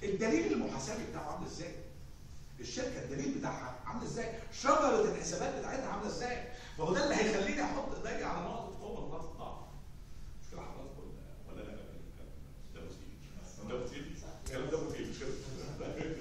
الدليل المحاسبي بتاعه عامل ازاي الشركه الدليل بتاعها عامل ازاي شجره الحسابات بتاعتها عامله ازاي ما هو ده اللي هيخليني احط ايدي على نقط القوه ونقاط الضعف مش كده حضرتك ولا ولا لا ده مثير ده مثير الكلام ده مثير مش كده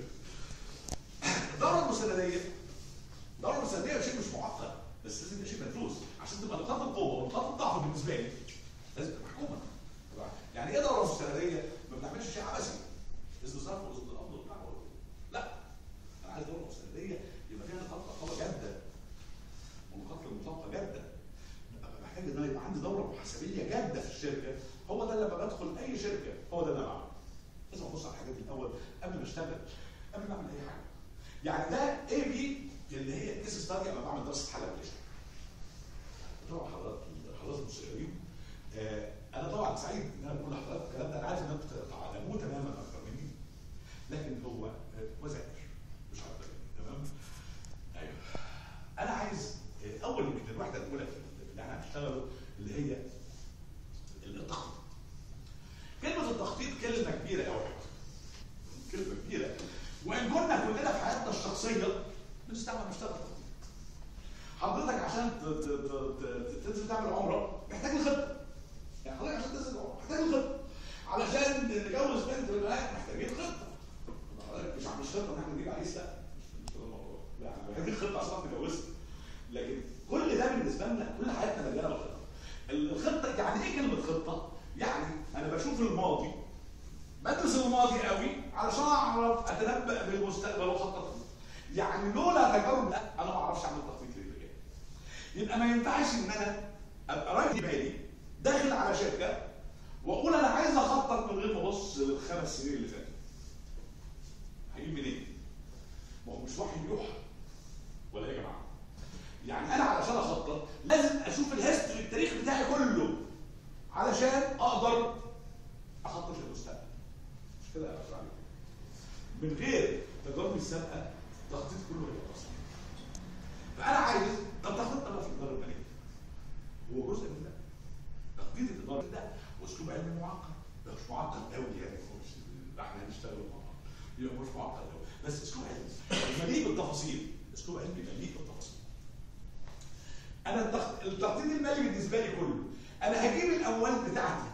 الدوره المسنديه الدوره المسنديه شيء مش معقد بس لازم يبقى شيء مدروس عشان تبقى نقاط القوه ونقاط الضعف بالنسبه لي لازم تبقى محكومه يعني ايه دوره مسنديه؟ ما بنعملش شيء عبثي اسم صرف واسم الامر وبتاع لا انا عايز دوره مسنديه يبقى فيها نقاط رقابه جاده ونقاط المطابقه جاده أبقى محتاج ان انا يبقى عندي دوره محاسبيه جاده في الشركه هو ده لما بدخل اي شركه هو ده اللي انا بعمله لازم ابص على الحاجات دي الاول قبل ما اشتغل قبل ما اعمل اي حاجه يعني ده اي بي اللي هي كيس ستادي انا بعمل دراسه حاله بالاشتغال طبعا حضرتك حضرتك المستشارين آه انا طبعا سعيد ان انا بقول لحضرتك الكلام ده انا عارف ان انتم تعلموه تماما اكثر مني لكن هو آه، وذاكر مش اكتر مني تمام ايوه انا عايز آه، اول يمكن الوحده الاولى اللي احنا هنشتغله اللي هي التخطيط كلمه التخطيط كلمه كبيره قوي كلمه كبيره وان كنا كلنا في حياتنا الشخصيه بنستعمل نشتغل تخطيط حضرتك عشان ت- ت- ت- ت- تنزل تعمل عمره محتاج الخطه يعني حضرتك عشان تنزل عمره محتاج الخطه علشان نتجوز بنت من البنات محتاجين خطه حضرتك مش مش خطه ان احنا نجيب عريس لا مش مش ده الموضوع لا احنا محتاجين خطه عشان نتجوزها لكن كل ده بالنسبه لنا كل حياتنا مليانه بالخطه الخطه يعني ايه كلمه خطه؟ يعني انا بشوف الماضي بدرس الماضي قوي علشان اعرف اتنبأ بالمستقبل واخطط له. يعني لولا تجارب لا انا ما اعرفش اعمل تخطيط للي جاي. يبقى ما ينفعش ان انا ابقى راجل بالي داخل على شركه واقول انا عايز اخطط من غير ما ابص للخمس سنين اللي فاتوا. هجيب منين؟ ما هو مش وحي يوحى ولا ايه يا جماعه؟ يعني انا علشان اخطط لازم اشوف الهيستوري التاريخ بتاعي كله علشان اقدر اخطط للمستقبل. مش كده يا أستاذ علي؟ من غير تجاربي السابقه التخطيط كله هيبقى بسيط. فانا عايز طب تخطيط انا في الاداره الماليه. هو جزء من ده. تخطيط الاداره ده اسلوب علمي معقد. ده مش معقد قوي يعني هو مش ده احنا هنشتغل مع بعض. يبقى مش معقد قوي بس اسلوب علمي مليء بالتفاصيل. اسلوب علمي مليء بالتفاصيل. انا التخ- التخطيط المالي بالنسبه لي كله انا هجيب الاموال بتاعتي